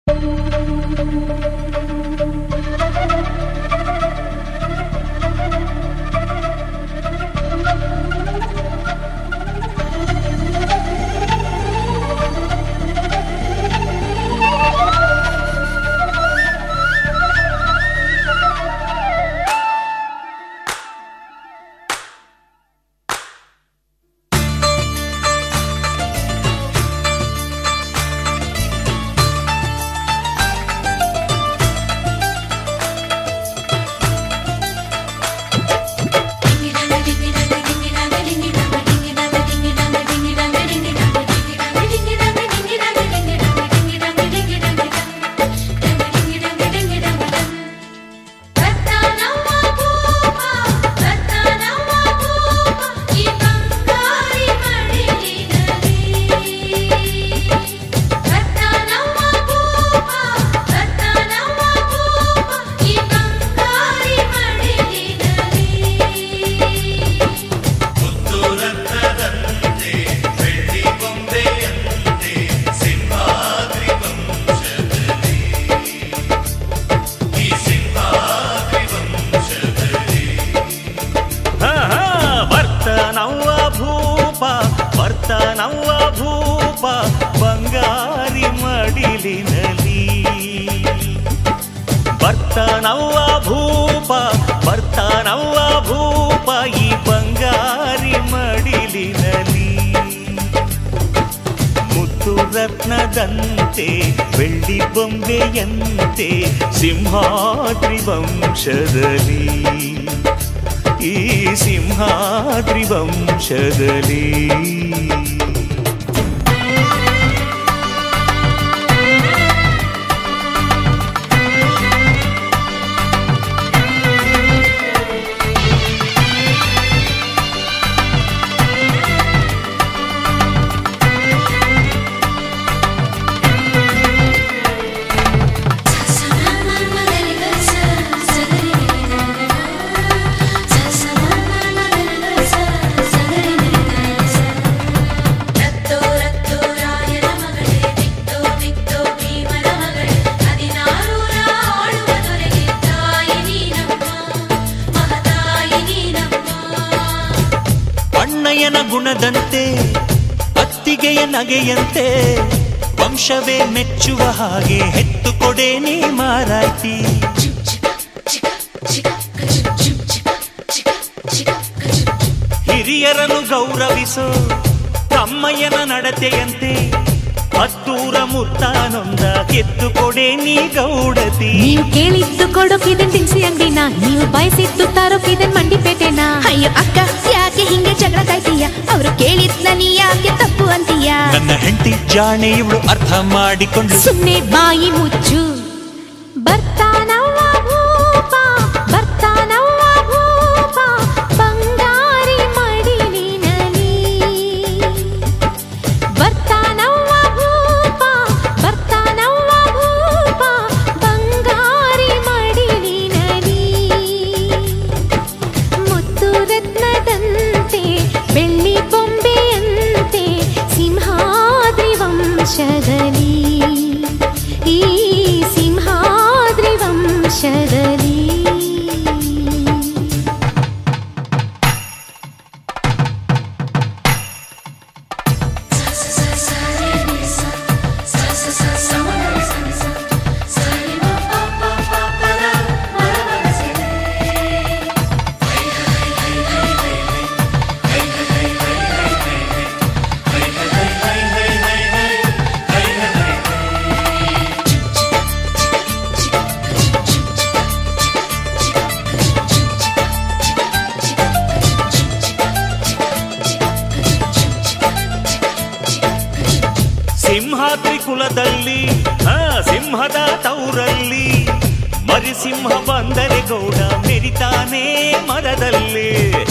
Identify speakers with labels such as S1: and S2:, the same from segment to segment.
S1: ಹ, ಹ, ಬರ್ತನವ್ವ ಭೂಪ ಬರ್ತನವ್ವ ಭೂಪ ಬಂಗಾರಿ ಮಡಿಲಿನಲಿ ಬರ್ತನವ್ವ ಭೂಪ ಬರ್ತನವ್ವ ಭೂಪ ಈ ಬಂಗಾರಿ ಮಡಿಲಿನಲಿ ಮುತ್ತು ರತ್ನದಂತೆ ಬೆಳ್ಳಿ ಬೊಂಬೆಯಂತೆ ಸಿಂಹಾದ್ರಿ ವಂಶದಲ್ಲಿ ಈ ಸಿಂಹಾದ್ರಿ ವಂಶದಲ್ಲಿ
S2: ರತ್ತೋ ರತ್ತೋ ರಾಯನ ಮಗಳೇ ಬಿತ್ತೋ ಬಿತ್ತೋ ಭೀಮನ ಮಗಳೇ ಹದಿನಾರೂರ ಆಳುವ ದೊರೆಗೆ ತಾಯಿ ನೀನಮ್ಮ ಮಹತಾಯಿ ನೀನಮ್ಮ
S1: ಅಣ್ಣಯ್ಯನ ಗುಣದಂತೆ ಅತ್ತಿಗೆಯ ನಗೆಯಂತೆ ವಂಶವೇ ಮೆಚ್ಚುವ ಹಾಗೆ ಹೆತ್ತು ಕೊಡೆ ನೀ ಮಾರಾಯ್ತಿ ಹಿರಿಯರನ್ನು ಗೌರವಿಸೋ ತಮ್ಮಯ್ಯನ ನಡತೆಯಂತೆ ಹತ್ತೂರ ಮುತ್ತಾನೊಂದ ಎತ್ತು ಕೊಡೆ ನೀ ಗೌಡತಿ
S3: ನೀವು ಕೇಳಿದ್ದು ಕೊಡೋಕಿದನ್ ತಿನ್ಸಿ ಅಂಗಡಿನ ನೀವು ಬಯಸಿದ್ದು ತಾರೋಕಿದನ್ ಮಂಡಿಪೇಟೆನ
S4: ಅಯ್ಯೋ ಅಕ್ಕ ಯಾಕೆ ಹಿಂಗೆ ಜಗಳ ಕಾಯ್ತೀಯ ಅವರು ಕೇಳಿದ್ನ ನೀ ಯಾಕೆ ತಪ್ಪು ಅಂತೀಯ
S1: ನನ್ನ ಹೆಂಡತಿ ಜಾಣೆ ಇವಳು ಅರ್ಥ ಮಾಡಿಕೊಂಡು
S3: ಸುಮ್ನೆ ಬಾಯಿ ಮುಚ್ಚು ಬರ್ತಾನವ್ವ ಭೂಪ ಬರ್ತಾನವ್ವ ಭೂಪ ಬಂಗಾರಿ ಮಡಿಲಿನಲಿ ಬರ್ತಾನವ್ವ ಭೂಪ ಬರ್ತಾನವ್ವ ಭೂಪ ಬಂಗಾರಿ ಮಡಿಲಿನಲಿ ಮುತ್ತು ರತ್ನದಂತೆ ಬೆಳ್ಳಿ ಬೊಂಬೆಯಂತೆ ಸಿಂಹಾದ್ರಿ ವಂಶದಲ್ಲಿ ಈ ಸಿಂಹಾದ್ರಿ ವಂಶದಲ್ಲಿ
S1: ಸಿಂಹಾದ್ರಿ ಕುಲದಲ್ಲಿ ಆ ಸಿಂಹದ ತೌರಲ್ಲಿ ಮರಿಸಿಂಹ ಬಂದರೆ ಗೌಡ ಮೆರಿತಾನೆ ಮರದಲ್ಲಿ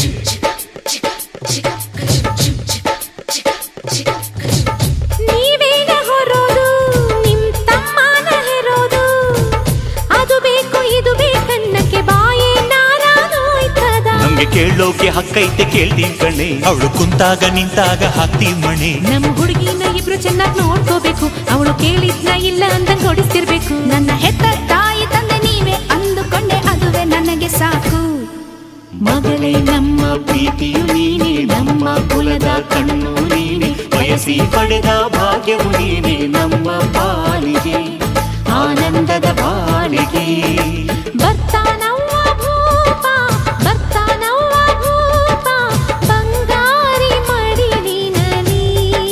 S3: ನೀವೇನ ಹೊರೋದು ನಿಮ್ ತಮ್ಮನ ಹೆರೋದು ಅದು ಬೇಕು ಇದು ಬೇಕನ್ನಕ್ಕೆ ಬಾಯೇ ನಾರಾನೋಯ್ತದ
S1: ನಮ್ಗೆ ಕೇಳೋಕೆ ಹಕ್ಕೈತೆ ಕೇಳ್ತೀವಿ ಕಣೆ ಅವಳು ಕುಂತಾಗ ನಿಂತಾಗ ಹಾಕ್ತೀವಿ ಮಣೆ
S3: ನಮ್ ಹುಡುಗಿನ ಇಬ್ರು ಚೆನ್ನಾಗಿ ನೋಡ್ಕೋಬೇಕು ಅವಳು ಕೇಳಿದ್ನ ಇಲ್ಲ ಅಂದಂಗ್ ಕೊಡಿಸ್ತಿರ್ಬೇಕು
S4: ನನ್ನ ಹೆತ್ತ ತಾಯಿ ತಂದೆ ನೀವೇ ಅಂದುಕೊಂಡೆ ಅದುವೇ ನನಗೆ ಸಾಕು
S1: ಮಗಳೇ ನಮ್ಮ ಪ್ರೀತಿಯು ನೀನೆ ನಮ್ಮ ಕುಲದ ಕಣ್ಣು ನೀನೆ ಬಯಸಿ ಪಡೆದ ಭಾಗ್ಯವು ನೀನೆ ನಮ್ಮ ಪಾಲಿಗೆ ಆನಂದದ ಬಾಳಿಗೆ
S3: ಬರ್ತಾನವ್ವ ಭೂಪ ಬರ್ತಾನವ್ವ ಭೂಪ ಬಂಗಾರಿ ಮಡಿಲಿನಲಿ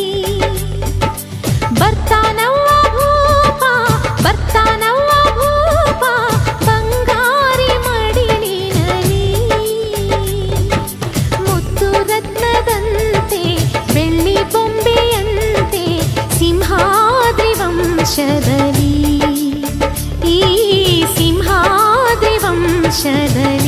S3: ಬರ್ತಾನವ್ವ ಭೂಪ ಬರ್ತಾನವ್ವ ಭೂಪ ಬಂಗಾರಿ ಮಡಿಲಿನಲಿ ಮುತ್ತು ರತ್ನದಂತೆ ಬೆಳ್ಳಿ ಬೊಂಬೆಯಂತೆ ಸಿಂಹಾದ್ರಿ ವಂಶದಲ್ಲಿ ಈ ಸಿಂಹಾದ್ರಿ ವಂಶದಲ್ಲಿ